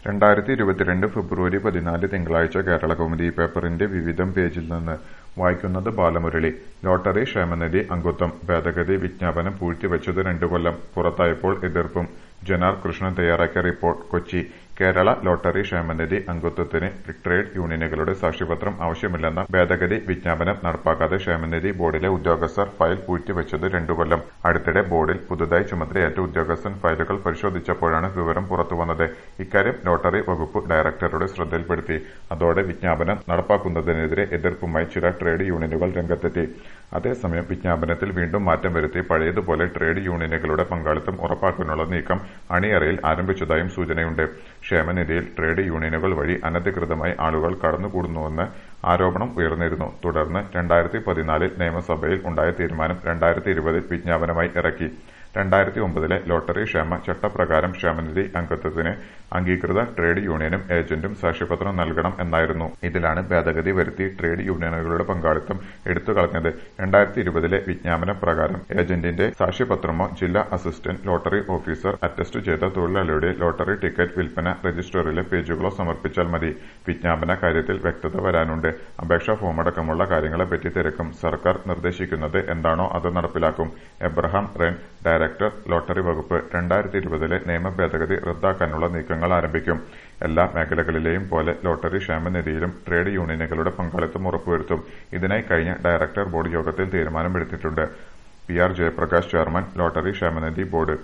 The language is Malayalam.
രണ്ടായിരത്തി ഇരുപത്തിരണ്ട് ഫെബ്രുവരി പതിനാല് തിങ്കളാഴ്ച കേരളകൗമുദി പേപ്പറിന്റെ വിവിധം പേജിൽ നിന്ന് വായിക്കുന്നത് ബാലമുരളി ലോട്ടറി ക്ഷേമനിധി അംഗത്വം ഭേദഗതി വിജ്ഞാപനം പൂഴ്ത്തിവച്ചത് രണ്ടു കൊല്ലം പുറത്തായപ്പോൾ എതിർപ്പും ജനാർ കൃഷ്ണൻ തയ്യാറാക്കിയ റിപ്പോർട്ട് കൊച്ചി കേരള ലോട്ടറി ക്ഷേമനിധി അംഗത്വത്തിന് ട്രേഡ് യൂണിയനുകളുടെ സാക്ഷ്യപത്രം ആവശ്യമില്ലെന്ന ഭേദഗതി വിജ്ഞാപനം നടപ്പാക്കാതെ ക്ഷേമനിധി ബോർഡിലെ ഉദ്യോഗസ്ഥർ ഫയൽ പൂഴ്ത്തിവച്ചത് രണ്ടു കൊല്ലം അടുത്തിടെ ബോർഡിൽ പുതുതായി ചുമതലയേറ്റ ഉദ്യോഗസ്ഥൻ ഫയലുകൾ പരിശോധിച്ചപ്പോഴാണ് വിവരം പുറത്തുവന്നത് ഇക്കാര്യം ലോട്ടറി വകുപ്പ് ഡയറക്ടറുടെ ശ്രദ്ധയിൽപ്പെടുത്തി അതോടെ വിജ്ഞാപനം നടപ്പാക്കുന്നതിനെതിരെ എതിർപ്പുമായി ചില ട്രേഡ് യൂണിയനുകൾ രംഗത്തെത്തി അതേസമയം വിജ്ഞാപനത്തിൽ വീണ്ടും മാറ്റം വരുത്തി പഴയതുപോലെ ട്രേഡ് യൂണിയനുകളുടെ പങ്കാളിത്തം ഉറപ്പാക്കാനുള്ള നീക്കം അണിയറയിൽ ആരംഭിച്ചതായും സൂചനയുണ്ട് ക്ഷേമനിധിയിൽ ട്രേഡ് യൂണിയനുകൾ വഴി അനധികൃതമായി ആളുകൾ കടന്നുകൂടുന്നുവെന്ന് ആരോപണം ഉയർന്നിരുന്നു തുടർന്ന് രണ്ടായിരത്തി പതിനാലിൽ നിയമസഭയിൽ ഉണ്ടായ തീരുമാനം രണ്ടായിരത്തി ഇരുപതിൽ വിജ്ഞാപനമായി ഇറക്കി രണ്ടായിരത്തി ഒമ്പതിലെ ലോട്ടറി ക്ഷേമ ചട്ടപ്രകാരം ക്ഷേമനിധി അംഗത്വത്തിന് അംഗീകൃത ട്രേഡ് യൂണിയനും ഏജന്റും സാക്ഷ്യപത്രം നൽകണം എന്നായിരുന്നു ഇതിലാണ് ഭേദഗതി വരുത്തി ട്രേഡ് യൂണിയനുകളുടെ പങ്കാളിത്തം എടുത്തുകളഞ്ഞത് രണ്ടായിരത്തി ഇരുപതിലെ വിജ്ഞാപന പ്രകാരം ഏജന്റിന്റെ സാക്ഷ്യപത്രമോ ജില്ലാ അസിസ്റ്റന്റ് ലോട്ടറി ഓഫീസർ അറ്റസ്റ്റ് ചെയ്ത തൊഴിലാളിയുടെ ലോട്ടറി ടിക്കറ്റ് വിൽപ്പന രജിസ്റ്ററിലെ പേജുകളോ സമർപ്പിച്ചാൽ മതി വിജ്ഞാപന കാര്യത്തിൽ വ്യക്തത വരാനുണ്ട് അപേക്ഷാ ഫോമടക്കമുള്ള കാര്യങ്ങളെപ്പറ്റി തിരക്കും സർക്കാർ നിർദ്ദേശിക്കുന്നത് എന്താണോ അത് നടപ്പിലാക്കും എബ്രഹാം റെൻ ഡയറക്ടർ ലോട്ടറി വകുപ്പ് രണ്ടായിരത്തി ഇരുപതിലെ നിയമ ഭേദഗതി റദ്ദാക്കാനുള്ള നീക്കങ്ങൾ ആരംഭിക്കും എല്ലാ മേഖലകളിലെയും പോലെ ലോട്ടറി ക്ഷേമനിധിയിലും ട്രേഡ് യൂണിയനുകളുടെ പങ്കാളിത്തം ഉറപ്പുവരുത്തും ഇതിനായി കഴിഞ്ഞ ഡയറക്ടർ ബോർഡ് യോഗത്തിൽ തീരുമാനമെടുത്തിട്ടുണ്ട് P R Jayaprakash chairman lottery ക്ഷേമനിധി ബോർഡ്